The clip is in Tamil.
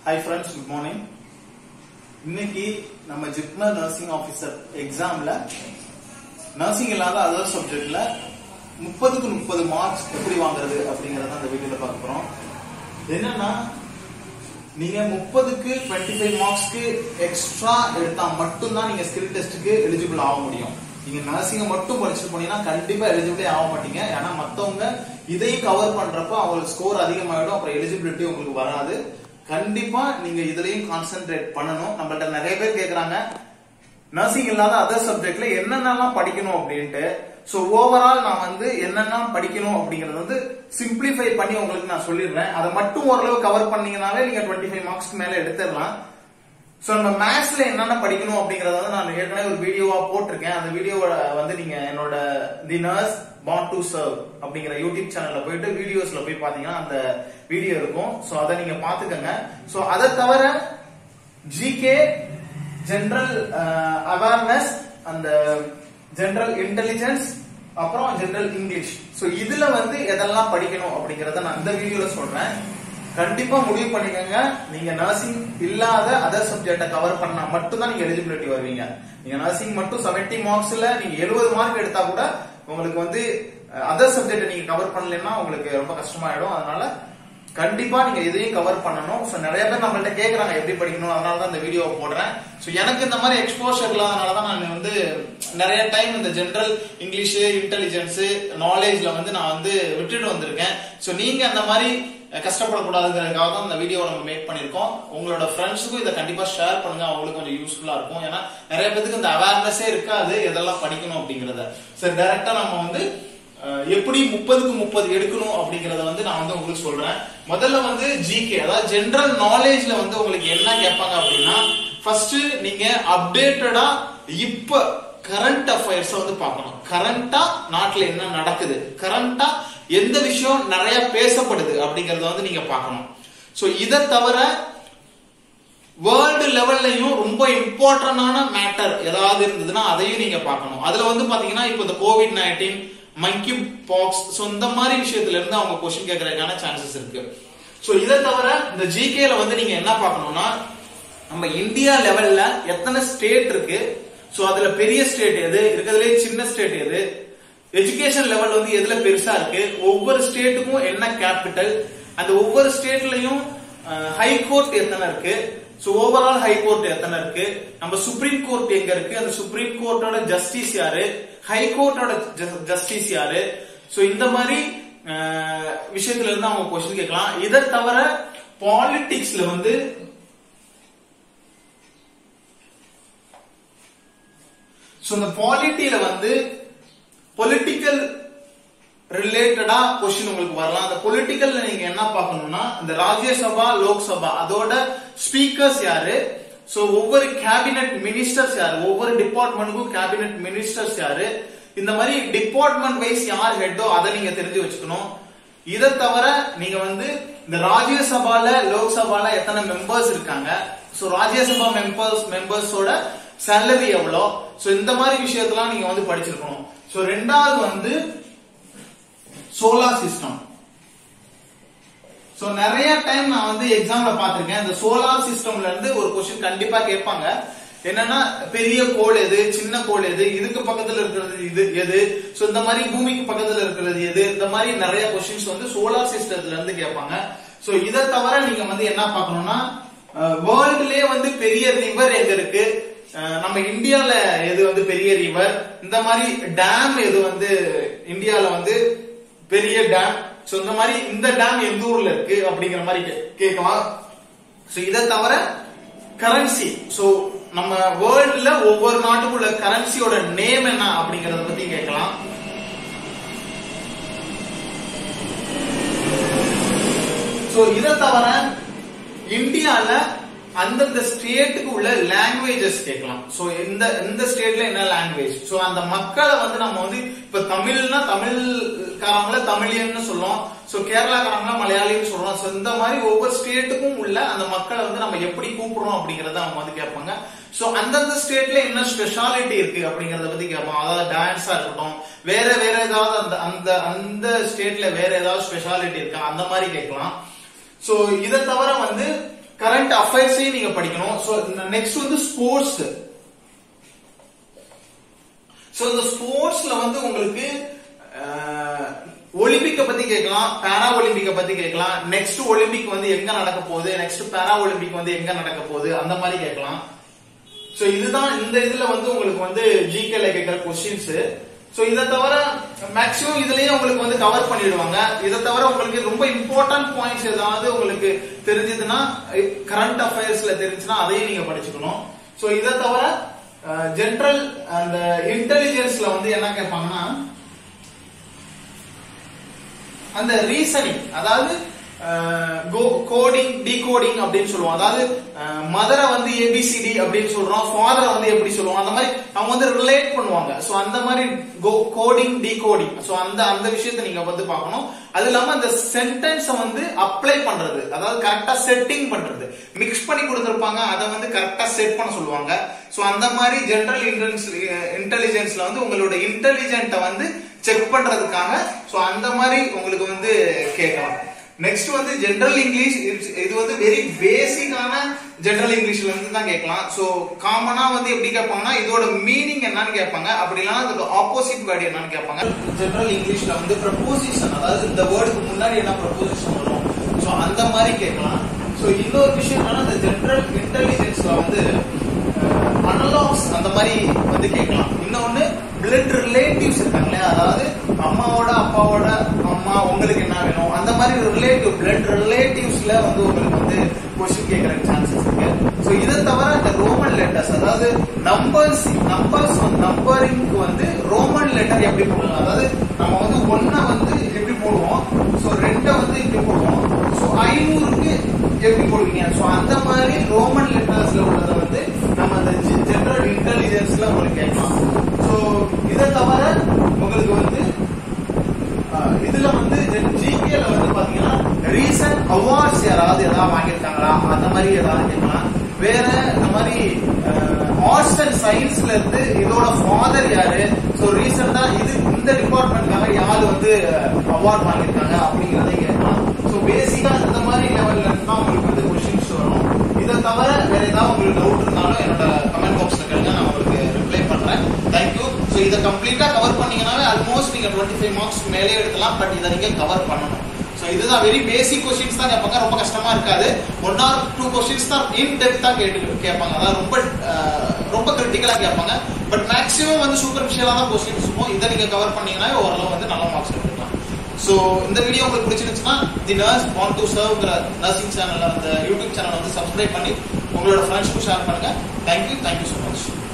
ஹாய் ஃப்ரெண்ட்ஸ் குட் மார்னிங் இன்னைக்கு நம்ம ஜிப்மர் நர்சிங் ஆபீசர் எக்ஸாம்ல நர்சிங் இல்லாத அதர் சப்ஜெக்ட்ல முப்பதுக்கு முப்பது மார்க்ஸ் எப்படி வாங்குறது அப்படிங்கறத அந்த வீடியோல பார்க்க போறோம் என்னன்னா நீங்க முப்பதுக்கு டுவெண்ட்டி ஃபைவ் மார்க்ஸ்க்கு எக்ஸ்ட்ரா எடுத்தா மட்டும்தான் நீங்க ஸ்கில் டெஸ்ட்டுக்கு எலிஜிபிள் ஆக முடியும் நீங்க நர்சிங்க மட்டும் படிச்சுட்டு போனீங்கன்னா கண்டிப்பா எலிஜிபிளே ஆக மாட்டீங்க ஏன்னா மத்தவங்க இதையும் கவர் பண்றப்ப அவங்களுக்கு ஸ்கோர் அதிகமாயிடும் அப்புறம் எலிஜிபிலிட்டி உங்களுக்கு வராது கண்டிப்பா நீங்க இதுலயும் கான்சென்ட்ரேட் பண்ணணும் நம்மள்ட்ட நிறைய பேர் கேக்குறாங்க நர்சிங் இல்லாத அதர் சப்ஜெக்ட்ல என்னென்னலாம் படிக்கணும் அப்படின்ட்டு சோ ஓவரால் நான் வந்து என்னென்ன படிக்கணும் அப்படிங்கறது வந்து சிம்பிளிஃபை பண்ணி உங்களுக்கு நான் சொல்லிடுறேன் அதை மட்டும் ஓரளவு கவர் பண்ணீங்கனாலே நீங்க டுவெண்ட்டி ஃபைவ் மார்க்ஸ்க்கு மேல எடுத்துடலாம் சோ நம்ம மேத்ஸ்ல என்னென்ன படிக்கணும் அப்படிங்கறத வந்து நான் ஏற்கனவே ஒரு வீடியோவா போட்டிருக்கேன் அந்த வீடியோவை வந்து நீங்க என்னோட the nurse bond to serve அப்படிங்கிற யூடியூப் சேனல்ல போயிட்டு வீடியோஸ்ல போய் பாத்தீங்கன்னா அந்த வீடியோ இருக்கும் சோ அதை நீங்க பாத்துக்கங்க சோ அதை தவிர ஜிகே ஜெனரல் அவேர்னஸ் அந்த ஜெனரல் இன்டெலிஜென்ஸ் அப்புறம் ஜெனரல் இங்கிலீஷ் சோ இதுல வந்து எதெல்லாம் படிக்கணும் அப்படிங்கறத நான் இந்த வீடியோல சொல்றேன் கண்டிப்பா முடிவு பண்ணிக்கோங்க நீங்க நர்சிங் இல்லாத அதர் சப்ஜெக்ட கவர் பண்ணா மட்டும் தான் நீங்க எலிஜிபிலிட்டி வருவீங்க நீங்க நர்சிங் மட்டும் 70 மார்க்ஸ்ல நீங்க 70 மார்க் எடுத்தா கூட உங்களுக்கு வந்து அதர் சப்ஜெக்ட் நீங்க கவர் பண்ணலைன்னா உங்களுக்கு ரொம்ப கஷ்டமாயிடும் அதனால கண்டிப்பா நீங்க இதையும் கவர் பண்ணணும் சோ நிறைய பேர் நம்மள்ட்ட கேக்குறாங்க எப்படி படிக்கணும் அதனால தான் இந்த வீடியோ போடுறேன் சோ எனக்கு இந்த மாதிரி எக்ஸ்போஷர் இல்லாதனால தான் நான் வந்து நிறைய டைம் இந்த ஜெனரல் இங்கிலீஷ் இன்டெலிஜென்ஸ் நாலேஜ்ல வந்து நான் வந்து விட்டுட்டு வந்திருக்கேன் சோ நீங்க அந்த மாதிரி கஷ்டப்படக்கூடாதுங்கிறதுக்காக தான் இந்த வீடியோ நம்ம மேக் பண்ணிருக்கோம் உங்களோட ஃப்ரெண்ட்ஸுக்கும் இதை கண்டிப்பா ஷேர் பண்ணுங்க அவங்களுக்கு கொஞ்சம் யூஸ்ஃபுல்லா இருக்கும் ஏன்னா நிறைய பேருக்கு இந்த அவேர்னஸே இருக்காது எதெல்லாம் படிக்கணும் அப்படிங்கறத சரி டைரக்டா நம்ம வந்து அஹ், எப்படி முப்பதுக்கு முப்பது எடுக்கணும் அப்படிங்கறத வந்து நான் வந்து உங்களுக்கு சொல்றேன் முதல்ல வந்து ஜிகே அதாவது ஜெனரல் நாலேஜ்ல வந்து உங்களுக்கு என்ன கேட்பாங்க அப்படின்னா ஃபர்ஸ்ட் நீங்க அப்டேட்டடா இப்ப கரண்ட் அஃபேர்ஸ் வந்து பார்க்கணும் கரண்டா நாட்டுல என்ன நடக்குது கரண்டா எந்த விஷயம் நிறைய பேசப்படுது அப்படிங்கறத வந்து நீங்க பார்க்கணும் சோ இதை தவிர வேர்ல்டு லெவல்லையும் ரொம்ப இம்பார்ட்டன்டான மேட்டர் ஏதாவது இருந்ததுன்னா அதையும் நீங்க பார்க்கணும் அதுல வந்து பாத்தீங்கன்னா இப்போ இந்த COVID nineteen monkeypox so இந்த மாதிரி விஷயத்துல இருந்து அவங்க கொஸ்டின் கேட்கறதுக்கான சான்சஸ் இருக்கு ஸோ இதை தவிர இந்த ஜிகேல வந்து நீங்க என்ன பார்க்கணும்னா நம்ம இந்தியா லெவல்ல எத்தனை ஸ்டேட் இருக்கு ஸோ அதுல பெரிய ஸ்டேட் எது இருக்கிறதுலே சின்ன ஸ்டேட் எது எஜுகேஷன் லெவல் வந்து எதுல பெருசா இருக்கு ஒவ்வொரு ஸ்டேட்டுக்கும் என்ன கேபிட்டல் அந்த ஒவ்வொரு ஸ்டேட்லயும் ஹை கோர்ட் எத்தனை இருக்கு சோ ஓவரால் ஹை கோர்ட் எத்தனை இருக்கு நம்ம சுப்ரீம் கோர்ட் எங்க இருக்கு அந்த சுப்ரீம் கோர்ட்டோட ஜஸ்டிஸ் யாரு ஹை கோர்ட்டோட ஜஸ்டிஸ் யாரு சோ இந்த மாதிரி அஹ், விஷயத்துல இருந்து அவங்க கொஸ்டின் கேட்கலாம் இதை தவிர பாலிடிக்ஸ்ல வந்து சோ இந்த பாலிட்டியில வந்து பொலிட்டிக்கல் ரிலேட்டடா கொஸ்டின் உங்களுக்கு வரலாம் அந்த பொலிட்டிக்கல்ல நீங்க என்ன பார்க்கணும்னா இந்த ராஜ்யசபா லோக்சபா அதோட ஸ்பீக்கர்ஸ் யாரு சோ ஒவ்வொரு கேபினெட் மினிஸ்டர்ஸ் யாரு ஒவ்வொரு டிபார்ட்மெண்ட்டுக்கும் கேபினெட் மினிஸ்டர்ஸ் யாரு இந்த மாதிரி டிபார்ட்மெண்ட் வைஸ் யார் ஹெட்டோ அதை நீங்க தெரிஞ்சு வச்சுக்கணும் இதை தவிர நீங்க வந்து இந்த ராஜ்யசபால லோக்சபால எத்தனை மெம்பர்ஸ் இருக்காங்க சோ ராஜ்யசபா மெம்பர்ஸ் மெம்பர்ஸோட சேலரி எவ்வளோ சோ இந்த மாதிரி விஷயத்தெல்லாம் நீங்க வந்து படிச்சிருக்கணும் சோ ரெண்டாவது வந்து சோலார் சிஸ்டம் சோ நிறைய டைம் நான் வந்து எக்ஸாம்ல பாத்திருக்கேன் இந்த சோலார் சிஸ்டம்ல இருந்து ஒரு கொஸ்டின் கண்டிப்பா கேட்பாங்க என்னன்னா பெரிய கோள் எது சின்ன கோள் எது இதுக்கு பக்கத்துல இருக்கிறது இது எது சோ இந்த மாதிரி பூமிக்கு பக்கத்துல இருக்கிறது எது இந்த மாதிரி நிறைய கொஸ்டின்ஸ் வந்து சோலார் சிஸ்டத்துல இருந்து கேட்பாங்க சோ இதை தவிர நீங்க வந்து என்ன பார்க்கணும்னா வேர்ல்டுலயே வந்து பெரிய ரிவர் எங்க இருக்கு அஹ் நம்ம இந்தியால எது வந்து பெரிய ரிவர் இந்த மாதிரி டேம் எது வந்து இந்தியால வந்து பெரிய டேம் சோ இந்த மாதிரி இந்த டேம் எந்த ஊர்ல இருக்கு அப்படிங்கிற மாதிரி கே- கேட்கலாம் சோ இதை தவிர கரன்சி சோ நம்ம வேர்ல்டுல ஒவ்வொரு நாட்டுக்குள்ள கரன்சியோட நேம் என்ன அப்படிங்கறத பத்தி கேட்கலாம் சோ இதை தவிர இந்தியால அந்தந்த ஸ்டேட்டுக்கு உள்ள லாங்குவேஜஸ் கேட்கலாம் சோ இந்த இந்த ஸ்டேட்ல என்ன லாங்குவேஜ் சோ அந்த மக்களை வந்து நம்ம வந்து இப்ப தமிழ்னா தமிழ்காரங்கள தமிழியன்னு சொல்லுவோம் சோ கேரளாக்காரங்கள மலையாளின்னு சொல்றோம் சோ இந்த மாதிரி ஒவ்வொரு ஸ்டேட்டுக்கும் உள்ள அந்த மக்களை வந்து நம்ம எப்படி கூப்பிடுறோம் அப்படிங்கறத அவங்க வந்து கேட்பாங்க சோ அந்தந்த ஸ்டேட்ல என்ன ஸ்பெஷாலிட்டி இருக்கு அப்படிங்கறத பத்தி கேட்பாங்க அதாவது டான்ஸா இருக்கட்டும் வேற வேற ஏதாவது அந்த அந்த அந்த ஸ்டேட்ல வேற ஏதாவது ஸ்பெஷாலிட்டி இருக்கா அந்த மாதிரி கேட்கலாம் சோ இதை தவிர வந்து கரண்ட் அஃபேர்ஸையும் நீங்க படிக்கணும் சோ நெக்ஸ்ட் வந்து ஸ்போர்ட்ஸ் சோ இந்த ஸ்போர்ட்ஸ்ல வந்து உங்களுக்கு ஒலிம்பிக்க பத்தி கேட்கலாம் பேரா ஒலிம்பிக்க பத்தி கேட்கலாம் நெக்ஸ்ட் ஒலிம்பிக் வந்து எங்க நடக்க போகுது நெக்ஸ்ட் பேரா ஒலிம்பிக் வந்து எங்க நடக்க போகுது அந்த மாதிரி கேட்கலாம் சோ இதுதான் இந்த இதுல வந்து உங்களுக்கு வந்து ஜிகேல கேட்கிற கொஸ்டின்ஸ் சோ இதை தவிர மேக்ஸிமம் இதுலயே உங்களுக்கு வந்து கவர் பண்ணிடுவாங்க இதை தவிர உங்களுக்கு ரொம்ப இம்பார்ட்டன்ட் பாயிண்ட்ஸ் ஏதாவது உங்களுக்கு தெரிஞ்சதுன்னா கரண்ட் அஃபேர்ஸ்ல தெரிஞ்சுன்னா அதையும் நீங்க படிச்சுக்கணும் சோ இதை தவிர ஜென்ரல் அந்த இன்டெலிஜென்ஸ்ல வந்து என்ன கேட்பாங்கன்னா அந்த ரீசனிங் அதாவது கோடிங் டிகோடிங் அப்படின்னு சொல்லுவோம் அதாவது மதரை வந்து ஏபிசிடி அப்படின்னு சொல்றோம் ஃபாதரை வந்து எப்படி சொல்லுவோம் அந்த மாதிரி அவங்க வந்து ரிலேட் பண்ணுவாங்க சோ அந்த மாதிரி கோடிங் டிகோடிங் சோ அந்த அந்த விஷயத்தை நீங்க வந்து பார்க்கணும் அது இல்லாம அந்த சென்டென்ஸ வந்து அப்ளை பண்றது அதாவது கரெக்டா செட்டிங் பண்றது மிக்ஸ் பண்ணி கொடுத்திருப்பாங்க அதை வந்து கரெக்டா செட் பண்ண சொல்லுவாங்க சோ அந்த மாதிரி ஜெனரல் இன்டெலிஜென்ஸ்ல வந்து உங்களோட இன்டெலிஜென்ட்ட வந்து செக் பண்றதுக்காக சோ அந்த மாதிரி உங்களுக்கு வந்து கேட்கலாம் நெக்ஸ்ட் வந்து ஜெனரல் இங்கிலீஷ் இது வந்து வெரி பேசிக்கான ஜெனரல் இங்கிலீஷ்ல இருந்து தான் கேட்கலாம் சோ காமனா வந்து எப்படி கேட்பாங்கன்னா இதோட மீனிங் என்னன்னு கேட்பாங்க அப்படி இல்லைன்னா இதோட ஆப்போசிட் வேர்டு என்னன்னு கேட்பாங்க ஜெனரல் இங்கிலீஷ்ல வந்து ப்ரப்போசிஷன் அதாவது இந்த வேர்டுக்கு முன்னாடி என்ன ப்ரப்போசிஷன் வரும் சோ அந்த மாதிரி கேட்கலாம் சோ இன்னொரு விஷயம் என்னன்னா இந்த ஜெனரல் இன்டெலிஜென்ஸ்ல வந்து அனலாக்ஸ் அந்த மாதிரி வந்து கேட்கலாம் இன்னொன்னு பிளட் ரிலேட்டிவ்ஸ் இருக்காங்க இல்லையா அதாவது அம்மாவோட அப்பாவோட அம்மா உங்களுக்கு என்ன வேணும் அந்த மாதிரி ரிலேட்டிவ் பிளட் ரிலேட்டிவ்ஸ்ல வந்து உங்களுக்கு வந்து கொஸ்டின் கேட்கற சான்சஸ் இருக்கு சோ இதை தவிர இந்த ரோமன் லெட்டர்ஸ் அதாவது நம்பர்ஸ் நம்பர்ஸ் நம்பரிங்க்கு வந்து ரோமன் லெட்டர் எப்படி போடலாம் அதாவது நம்ம வந்து ஒன்ன வந்து எப்படி போடுவோம் சோ ரெண்ட வந்து இப்படி போடுவோம் சோ ஐநூறுக்கு எப்படி போடுவீங்க சோ அந்த மாதிரி ரோமன் லெட்டர்ஸ்ல உள்ளதை வந்து நம்ம அந்த ஜெனரல் இன்டெலிஜென்ஸ்ல உங்களுக்கு கேட்கலாம் சோ இதை தவிர உங்களுக்கு வந்து இதுல வந்து ஜிகேல வந்து பாத்தீங்கன்னா ரீசன்ட் அவார்ட்ஸ் யாராவது ஏதாவது வாங்கியிருக்காங்களா அந்த மாதிரி ஏதாவது கேட்கலாம் வேற இந்த மாதிரி ஆர்ட்ஸ் அண்ட் சயின்ஸ்ல இருந்து இதோட ஃபாதர் யாரு சோ ரீசெண்டா இது இந்த டிபார்ட்மெண்ட்காக யாரு வந்து அவார்ட் வாங்கியிருக்காங்க அப்படிங்கறத கேட்கலாம் சோ பேசிக்கா இந்த மாதிரி லெவல்ல இருந்து தான் உங்களுக்கு வந்து கொஸ்டின்ஸ் வரும் இதை தவிர வேற ஏதாவது உங்களுக்கு டவுட் இருந்தாலும் என்னோட கமெண்ட் பாக்ஸ்ல கேளுங்க நான் உங்களுக்கு ரிப்ளை பண்றேன் தேங்க்யூ ஸோ இதை கம்ப்ளீட்டா கவர் பண்ணீங்கன்னாவே ஆல்மோஸ்ட் நீங்க டுவெண்ட்டி ஃபைவ் மார்க்ஸ் மேலே எடுக்கலாம் பட் இதை நீங்க கவர் பண்ணணும் ஸோ இதுதான் வெரி பேசிக் கொஸ்டின்ஸ் தான் கேட்பாங்க ரொம்ப கஷ்டமா இருக்காது ஒன் ஆர் டூ கொஸ்டின்ஸ் தான் இன் டெப்தா கேட்டு கேட்பாங்க அதாவது ரொம்ப ரொம்ப கிரிட்டிக்கலா கேட்பாங்க பட் மேக்ஸிமம் வந்து சூப்பர்ஃபிஷியலா தான் கொஸ்டின்ஸ் இருக்கும் இதை நீங்க கவர் பண்ணீங்கன்னா ஓரளவு வந்து நல்ல மார்க்ஸ் எடுத்துக்கலாம் ஸோ இந்த வீடியோ உங்களுக்கு பிடிச்சிருந்துச்சுன்னா தி நர்ஸ் வாண்ட் டு சர்வ்ங்கிற நர்சிங் சேனல் அந்த யூடியூப் சேனல் வந்து சப்ஸ்கிரைப் பண்ணி உங்களோட ஃப்ரெண்ட்ஸ்க்கும் ஷேர் பண்ணுங்க தேங்க்யூ தேங்க்யூ ஸோ மச்